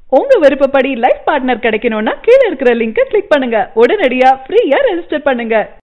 உங்க விருப்பப்படி life partner கிடைக்கணும்னா கீழ இருக்கிற லிங்கை கிளிக் பண்ணுங்க உடனடியா ஃப்ரீயா ரெஜிஸ்டர் பண்ணுங்க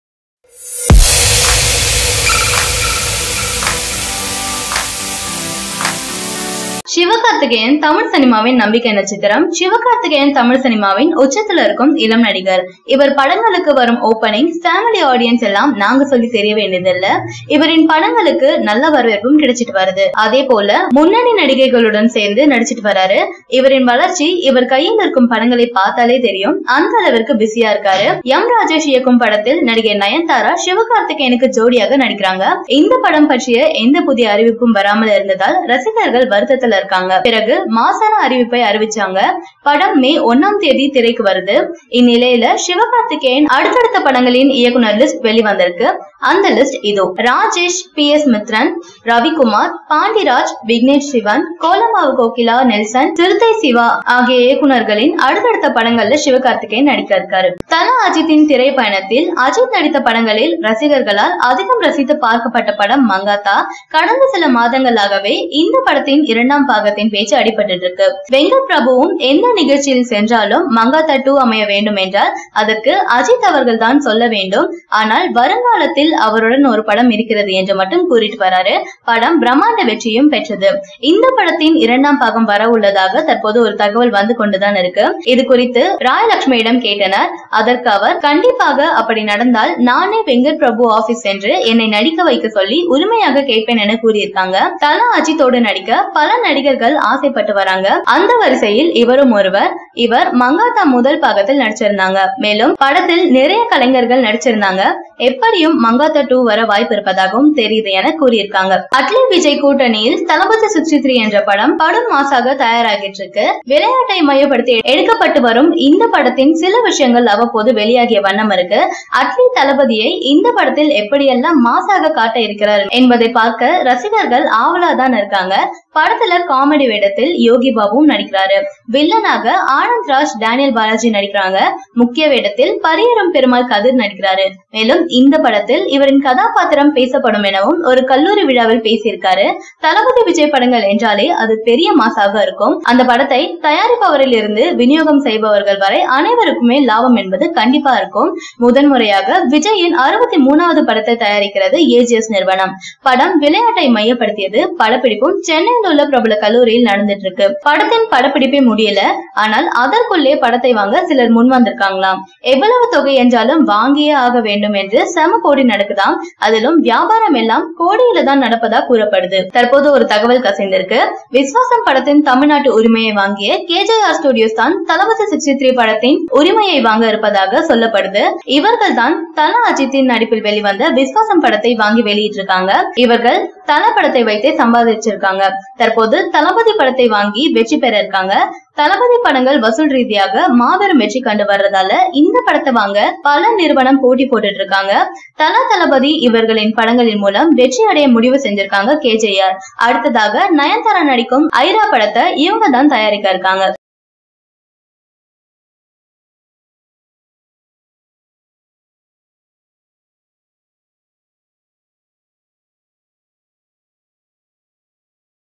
சிவகார்த்திகேயன் தமிழ் சினிமாவின் நம்பிக்கை நட்சத்திரம் சிவகார்த்திகேயன் தமிழ் சினிமாவின் உச்சத்துல இருக்கும் இளம் நடிகர் இவர் படங்களுக்கு வரும் ஓப்பனிங் ஃபேமிலி ஆடியன்ஸ் எல்லாம் நாங்க சொல்லி தெரிய வேண்டியதில்ல இவரின் படங்களுக்கு நல்ல வரவேற்பும் கிடைச்சிட்டு வருது அதே போல முன்னணி நடிகைகளுடன் சேர்ந்து நடிச்சிட்டு வராரு இவரின் வளர்ச்சி இவர் கையில் இருக்கும் படங்களை பார்த்தாலே தெரியும் அந்த அளவிற்கு பிஸியா இருக்காரு எம் ராஜேஷ் இயக்கும் படத்தில் நடிகை நயன்தாரா சிவகார்த்திகேயனுக்கு ஜோடியாக நடிக்கிறாங்க இந்த படம் பற்றிய எந்த புதிய அறிவிப்பும் வராமல் இருந்ததால் ரசிகர்கள் வருத்தத்துல இருக்காங்க பிறகு மாசான அறிவிப்பை அறிவிச்சாங்க படம் மே ஒன்னாம் தேதி திரைக்கு வருது இந்நிலையில சிவகார்த்திகேயன் அடுத்தடுத்த படங்களின் இயக்குனர் லிஸ்ட் வெளிவந்திருக்கு அந்த லிஸ்ட் இதோ ராஜேஷ் பி எஸ் மித்ரன் ரவிக்குமார் பாண்டிராஜ் விக்னேஷ் சிவன் கோலமாவு கோகிலா நெல்சன் சிறுத்தை சிவா ஆகிய இயக்குனர்களின் அடுத்தடுத்த படங்கள்ல சிவகார்த்திகேயன் நடிக்க இருக்காரு தலா அஜித்தின் திரைப்பயணத்தில் அஜித் நடித்த படங்களில் ரசிகர்களால் அதிகம் ரசித்து பார்க்கப்பட்ட படம் மங்காத்தா கடந்த சில மாதங்களாகவே இந்த படத்தின் இரண்டாம் பாகத்தின் பேச்சு அடிபட்டு இருக்கு வெங்கட் பிரபுவும் எந்த நிகழ்ச்சியில் சென்றாலும் மங்காத்தா டூ அமைய வேண்டும் என்றால் அதற்கு அஜித் அவர்கள் தான் சொல்ல வேண்டும் ஆனால் வருங்காலத்தில் அவருடன் ஒரு படம் இருக்கிறது என்று மட்டும் கூறிட்டு வராரு படம் பிரம்மாண்ட வெற்றியும் பெற்றது இந்த படத்தின் இரண்டாம் பாகம் வர உள்ளதாக தற்போது ஒரு தகவல் வந்து கொண்டுதான் இருக்கு இது குறித்து ராயலட்சுமியிடம் கேட்டனர் அதற்கு அவர் கண்டிப்பாக அப்படி நடந்தால் நானே வெங்கட் பிரபு ஆபீஸ் சென்று என்னை நடிக்க வைக்க சொல்லி உரிமையாக கேட்பேன் என கூறியிருக்காங்க தலா அஜித்தோடு நடிக்க பல நடிகர்கள் ஆசைப்பட்டு வராங்க அந்த வரிசையில் இவரும் ஒருவர் இவர் மங்காத்தா முதல் பாகத்தில் நடிச்சிருந்தாங்க மேலும் படத்தில் நிறைய கலைஞர்கள் நடிச்சிருந்தாங்க எப்படியும் மங்காத்தா டூ வர வாய்ப்பு இருப்பதாகவும் தெரியுது என கூறியிருக்காங்க அட்லி விஜய் கூட்டணியில் தளபதி சிக்ஸ்டி த்ரீ என்ற படம் படம் மாசாக தயாராகிட்டு இருக்கு விளையாட்டை மையப்படுத்தி எடுக்கப்பட்டு வரும் இந்த படத்தின் சில விஷயங்கள் அவ்வப்போது வெளியாகிய வண்ணம் இருக்கு அட்லி தளபதியை இந்த படத்தில் எப்படியெல்லாம் மாசாக காட்ட இருக்கிறார் என்பதை பார்க்க ரசிகர்கள் ஆவலாதான் இருக்காங்க படத்துல காமெடி வேடத்தில் யோகி பாபுவும் நடிக்கிறாரு வில்லனாக ஆனந்த் ராஜ் டேனியல் பாலாஜி நடிக்கிறாங்க முக்கிய வேடத்தில் பரியரும் பெருமாள் கதிர் நடிக்கிறாரு மேலும் இந்த படத்தில் இவரின் கதாபாத்திரம் பேசப்படும் எனவும் ஒரு கல்லூரி விழாவில் பேசியிருக்காரு தளபதி விஜய் படங்கள் என்றாலே அது பெரிய மாசாக இருக்கும் அந்த படத்தை தயாரிப்பவரில் இருந்து விநியோகம் செய்பவர்கள் வரை அனைவருக்குமே லாபம் என்பது கண்டிப்பா இருக்கும் முதன்முறையாக விஜயின் அறுபத்தி மூணாவது படத்தை தயாரிக்கிறது ஏஜிஎஸ் நிறுவனம் படம் விளையாட்டை மையப்படுத்தியது படப்பிடிப்பும் சென்னையில் உள்ள பிரபல கல்லூரியில் நடந்துட்டு இருக்கு படத்தின் படப்பிடிப்பே முடியல ஆனால் அதற்குள்ளே படத்தை வாங்க சிலர் முன் வந்திருக்காங்களாம் எவ்வளவு தொகை என்றாலும் வாங்கியே ஆக வேண்டும் என்று செம கோடி நடக்குதாம் அதிலும் வியாபாரம் எல்லாம் கோடியில தான் நடப்பதா கூறப்படுது தற்போது ஒரு தகவல் கசிந்திருக்கு விஸ்வாசம் படத்தின் தமிழ்நாட்டு உரிமையை வாங்கிய கேஜேஆர் ஸ்டுடியோஸ் தான் தளபதி சிக்ஸ்டி த்ரீ படத்தின் உரிமையை வாங்க இருப்பதாக சொல்லப்படுது இவர்கள் தான் தல அஜித்தின் நடிப்பில் வெளிவந்த விஸ்வாசம் படத்தை வாங்கி வெளியிட்டிருக்காங்க இவர்கள் தல படத்தை வைத்தே சம்பாதிச்சிருக்காங்க தற்போது தளபதி படத்தை வாங்கி வெற்றி பெற இருக்காங்க தளபதி படங்கள் வசூல் ரீதியாக மாபெரும் வெற்றி கண்டு வர்றதால இந்த படத்தை வாங்க பல நிறுவனம் போட்டி போட்டுட்டு இருக்காங்க தல தளபதி இவர்களின் படங்களின் மூலம் வெற்றி அடைய முடிவு செஞ்சிருக்காங்க கேஜேஆர் அடுத்ததாக நயன்தாரா நடிக்கும் ஐரா படத்தை இவங்க தான் தயாரிக்க இருக்காங்க